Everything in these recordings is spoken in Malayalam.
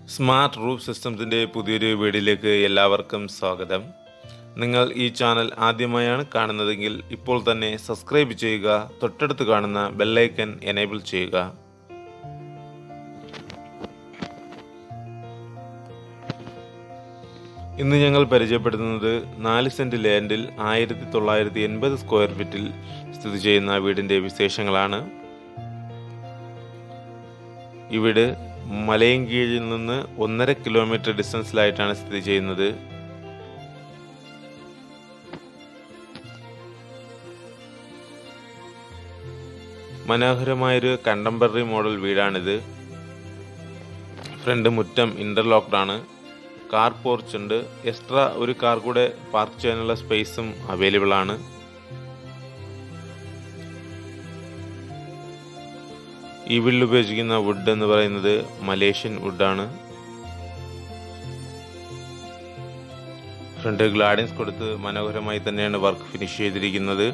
സ്മാർട്ട് റൂഫ് സിസ്റ്റംസിൻ്റെ പുതിയൊരു വീഡിയോയിലേക്ക് എല്ലാവർക്കും സ്വാഗതം നിങ്ങൾ ഈ ചാനൽ ആദ്യമായാണ് കാണുന്നതെങ്കിൽ ഇപ്പോൾ തന്നെ സബ്സ്ക്രൈബ് ചെയ്യുക തൊട്ടടുത്ത് കാണുന്ന ബെല്ലൈക്കൻ എനേബിൾ ചെയ്യുക ഇന്ന് ഞങ്ങൾ പരിചയപ്പെടുത്തുന്നത് നാല് സെന്റ് ലാൻഡിൽ ആയിരത്തി തൊള്ളായിരത്തി എൺപത് സ്ക്വയർ ഫീറ്റിൽ സ്ഥിതി ചെയ്യുന്ന വീടിൻ്റെ വിശേഷങ്ങളാണ് ഈ വീട് മലയൻകീഴിൽ നിന്ന് ഒന്നര കിലോമീറ്റർ ഡിസ്റ്റൻസിലായിട്ടാണ് സ്ഥിതി ചെയ്യുന്നത് മനോഹരമായൊരു കണ്ടംപററി മോഡൽ വീടാണിത് ഫ്രണ്ട് മുറ്റം ഇന്റർലോക്ക്ഡ് ആണ് കാർ പോർച്ച് ഉണ്ട് എക്സ്ട്രാ ഒരു കാർ കൂടെ പാർക്ക് ചെയ്യാനുള്ള സ്പേസും അവൈലബിൾ ആണ് ഈ വീട്ടിൽ ഉപയോഗിച്ചിരിക്കുന്ന വുഡ് എന്ന് പറയുന്നത് മലേഷ്യൻ വുഡാണ് ഫ്രണ്ട് ഗ്ലാഡിൻസ് കൊടുത്ത് മനോഹരമായി തന്നെയാണ് വർക്ക് ഫിനിഷ് ചെയ്തിരിക്കുന്നത്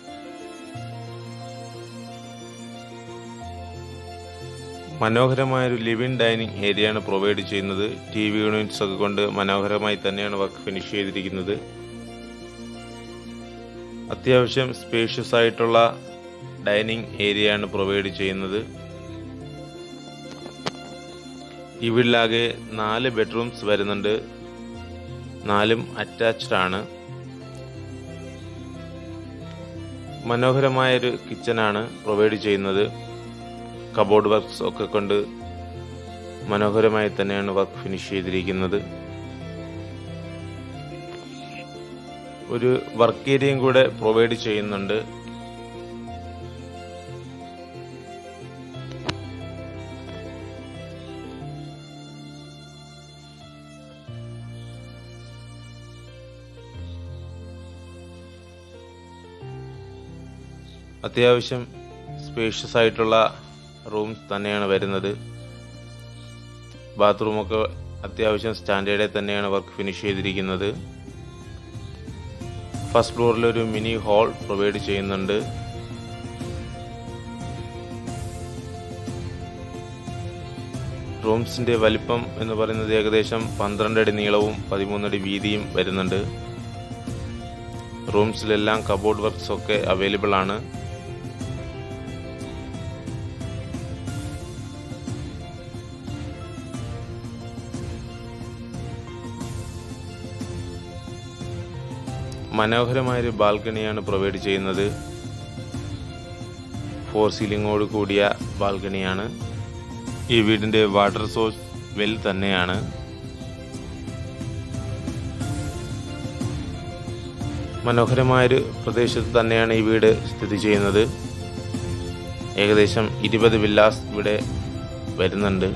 മനോഹരമായ ഒരു ലിവിംഗ് ഡൈനിങ് ഏരിയയാണ് പ്രൊവൈഡ് ചെയ്യുന്നത് ടി വി യൂണിറ്റ്സ് ഒക്കെ കൊണ്ട് മനോഹരമായി തന്നെയാണ് വർക്ക് ഫിനിഷ് ചെയ്തിരിക്കുന്നത് അത്യാവശ്യം സ്പേഷ്യസ് ആയിട്ടുള്ള ഡൈനിങ് ഏരിയയാണ് പ്രൊവൈഡ് ചെയ്യുന്നത് ഈ വീട്ടിലാകെ നാല് ബെഡ്റൂംസ് വരുന്നുണ്ട് നാലും അറ്റാച്ച്ഡ് ആണ് മനോഹരമായൊരു കിച്ചനാണ് പ്രൊവൈഡ് ചെയ്യുന്നത് കബോർഡ് വർക്ക്സ് ഒക്കെ കൊണ്ട് മനോഹരമായി തന്നെയാണ് വർക്ക് ഫിനിഷ് ചെയ്തിരിക്കുന്നത് ഒരു വർക്ക് ഏരിയയും കൂടെ പ്രൊവൈഡ് ചെയ്യുന്നുണ്ട് അത്യാവശ്യം സ്പേഷ്യസ് ആയിട്ടുള്ള റൂംസ് തന്നെയാണ് വരുന്നത് ബാത്റൂമൊക്കെ അത്യാവശ്യം സ്റ്റാൻഡേർഡിൽ തന്നെയാണ് വർക്ക് ഫിനിഷ് ചെയ്തിരിക്കുന്നത് ഫസ്റ്റ് ഫ്ലോറിൽ ഒരു മിനി ഹാൾ പ്രൊവൈഡ് ചെയ്യുന്നുണ്ട് റൂംസിന്റെ വലിപ്പം എന്ന് പറയുന്നത് ഏകദേശം പന്ത്രണ്ട് അടി നീളവും പതിമൂന്നടി വീതിയും വരുന്നുണ്ട് റൂംസിലെല്ലാം കബോർഡ് വർക്ക്സ് ഒക്കെ അവൈലബിൾ ആണ് മനോഹരമായൊരു ബാൽക്കണിയാണ് പ്രൊവൈഡ് ചെയ്യുന്നത് ഫോർ സീലിങ്ങോട് കൂടിയ ബാൽക്കണിയാണ് ഈ വീടിൻ്റെ വാട്ടർ സോഴ്സ് വെൽ തന്നെയാണ് മനോഹരമായൊരു പ്രദേശത്ത് തന്നെയാണ് ഈ വീട് സ്ഥിതി ചെയ്യുന്നത് ഏകദേശം ഇരുപത് വില്ലാസ് ഇവിടെ വരുന്നുണ്ട്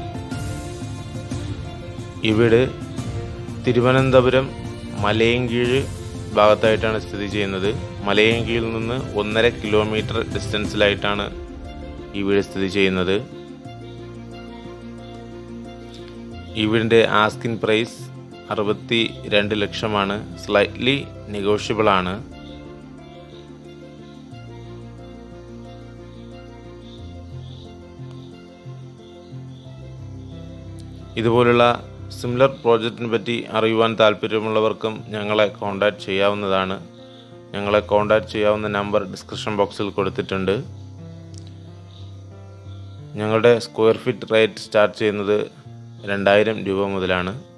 ഈ വീട് തിരുവനന്തപുരം മലയൻകീഴ് ഭാഗത്തായിട്ടാണ് സ്ഥിതി ചെയ്യുന്നത് മലയൻകീഴിൽ നിന്ന് ഒന്നര കിലോമീറ്റർ ഡിസ്റ്റൻസിലായിട്ടാണ് ഈ വീട് സ്ഥിതി ചെയ്യുന്നത് ഈ വീടിൻ്റെ ആസ്കിൻ പ്രൈസ് അറുപത്തി രണ്ട് ലക്ഷമാണ് സ്ലൈറ്റ്ലി നെഗോഷ്യബിൾ ആണ് ഇതുപോലുള്ള സിമിലർ പ്രോജക്റ്റിനെ പറ്റി അറിയുവാൻ താല്പര്യമുള്ളവർക്കും ഞങ്ങളെ കോൺടാക്റ്റ് ചെയ്യാവുന്നതാണ് ഞങ്ങളെ കോൺടാക്റ്റ് ചെയ്യാവുന്ന നമ്പർ ഡിസ്ക്രിപ്ഷൻ ബോക്സിൽ കൊടുത്തിട്ടുണ്ട് ഞങ്ങളുടെ സ്ക്വയർ ഫീറ്റ് റേറ്റ് സ്റ്റാർട്ട് ചെയ്യുന്നത് രണ്ടായിരം രൂപ മുതലാണ്